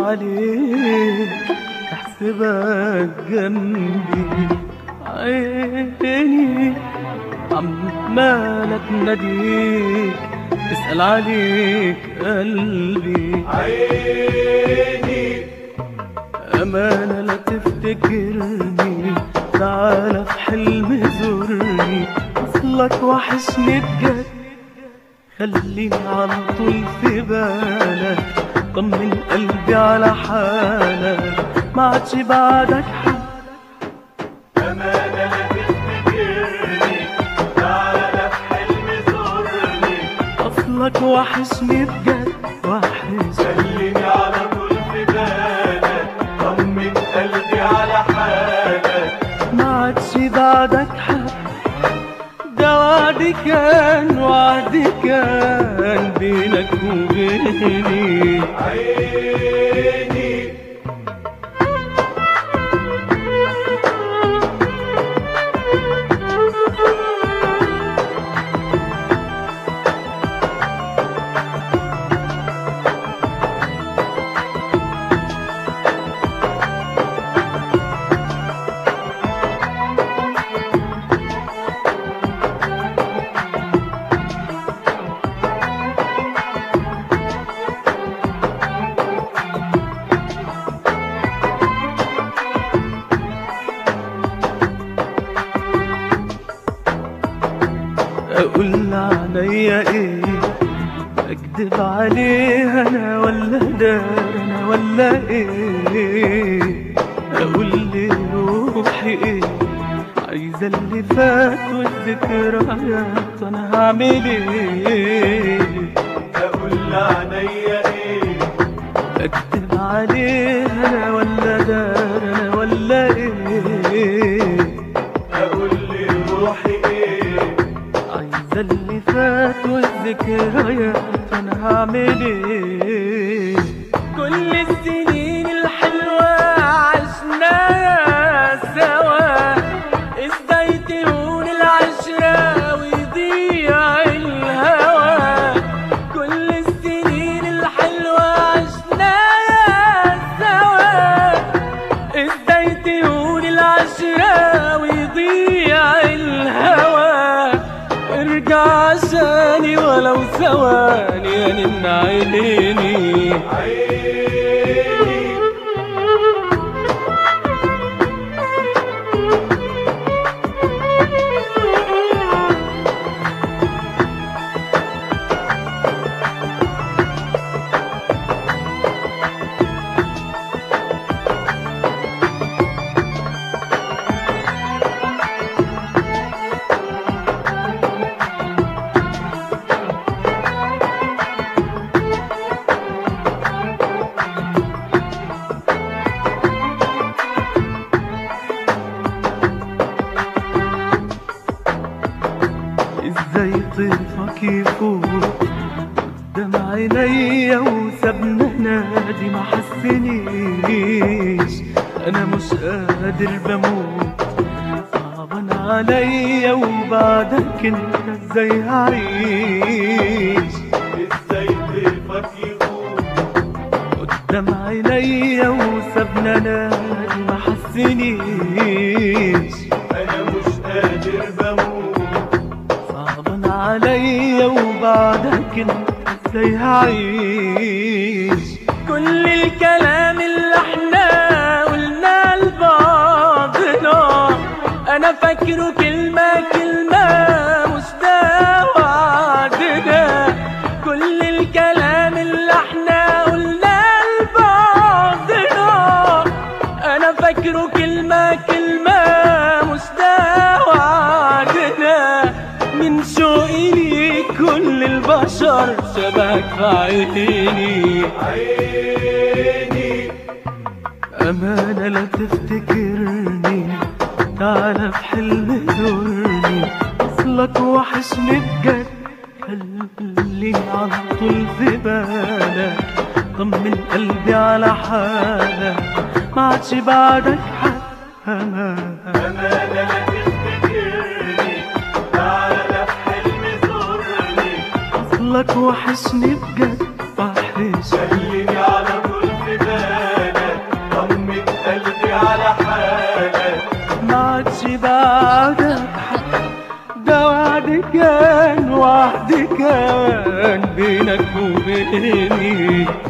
عليك احسبك جنبي عيني عمالة تناديك تسأل عليك قلبي عيني أمانة لا تفتكرني تعالى في حلم زورني أصلك وحشني بجد خليني على طول في بالك طمن قلبي على حالك ما عادش بعدك حد أمانة لا تفتكرني تعالى في حلم زورني أصلك وحشني بجد وحشني خليني على طول في بالك طمن قلبي على حالك ما عادش بعدك حد ده وعدي كان وعدي كان بينك وبيني عيني اقول عليا ايه اكدب عليه انا ولا دار انا ولا ايه اقول لروحي ايه عايزه اللي فات والذكريات انا هعمل ايه أقول لعينيا إيه اكدب عليه انا ولا دار انا ولا ايه أقول لروحي إيه عايزة اللي فات والذكريات انا هعمل ايه كل السنين الحلوة عشناها سوا ازاي تهون العشرة ويضيع الهوى كل السنين الحلوة عشناها سوا ازاي تهون العشرة ويضيع الهوى ارجع عشاني ولو ثواني انن عينيني عيني ازاي طيفك يفوت قدام عينيا وسابنا نادي ما حسنيش انا مش قادر بموت صعبان عليا وبعدك انت ازاي هعيش إزاي ضيفك يفوت قدام عينيا وسابنا نادي ما حسنيش أنا مش قادر بموت صعبان عليا وبعدك انت ازاي هعيش كل الكلام اللي احنا قلناه لبعضنا انا فاكره كلمة كلمة مش ده وعدنا كل الكلام اللي احنا قلناه لبعضنا انا فاكره كلمة كلمة مش ده وعدنا من شوقي ليك كل البشر شبهك في عيني عيني أمانة لا تفتكرني تعالى في حلم زورني أصلك وحشني بجد خليني على طول في بالك طمن قلبي على حالك ما عادش بعدك حد أمان أمانة لا تفتكرني تعالى في حلم زورني أصلك وحشني بجد وحش خليني على طول في بالك بعدك ده وعد كان وعد كان بينك وبيني